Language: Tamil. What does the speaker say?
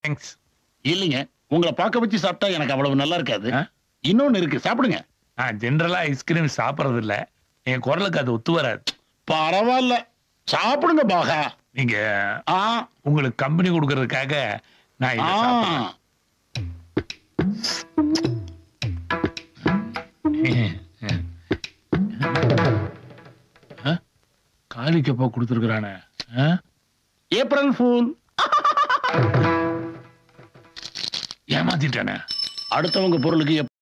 தேங்க்ஸ் இல்லைங்க உங்களை பார்க்க வச்சு சாப்பிட்டா எனக்கு அவ்வளவு நல்லா இருக்காது ஆ? இன்னொன்னு இருக்கு சாப்பிடுங்க நான் ஜென்ரலா ஐஸ்கிரீம் சாப்பிட்றது இல்ல என் குரலுக்கு அது ஒத்து வராது பரவாயில்ல சாப்பிடுங்க பாகா நீங்க ஆ உங்களுக்கு கம்பெனி கொடுக்கறதுக்காக நான் இதை ஆ சாப்பிடுறேன். ஆ? காலிக்கப்பா கொடுத்துருக்குறானே ஏப்ரல் ஃபூல் ஏமாத்திட்டானே அடுத்தவங்க பொருளுக்கு